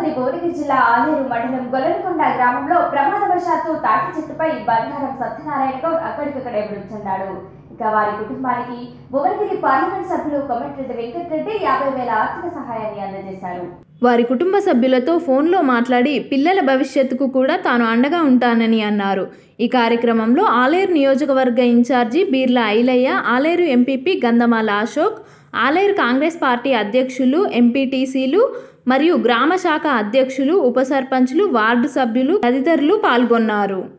భద్రాద్రి భువనగిరి జిల్లా ఆలేరు మండలం గొల్లనకొండ గ్రామంలో ప్రమాదవశాత్తు తాటి చెట్టుపై బండారం సత్యనారాయణ గౌడ్ అక్కడికక్కడే మృతి చెందాడు ఇక వారి కుటుంబానికి భువనగిరి పార్లమెంట్ సభ్యులు కొమటిరెడ్డి వెంకటరెడ్డి యాభై వేల ఆర్థిక సహాయాన్ని అందజేశారు వారి కుటుంబ సభ్యులతో ఫోన్లో మాట్లాడి పిల్లల భవిష్యత్తుకు కూడా తాను అండగా ఉంటానని అన్నారు ఈ కార్యక్రమంలో ఆలేరు నియోజకవర్గ incharge Beerla Ailaiah Aler MPP Gandhamala Ashok Aler Congress party అధ్యక్షులు ఎంపీటీసీలు మరియు గ్రామ శాఖ అధ్యక్షులు ఉప సర్పంచ్లు వార్డు సభ్యులు తదితరులు పాల్గొన్నారు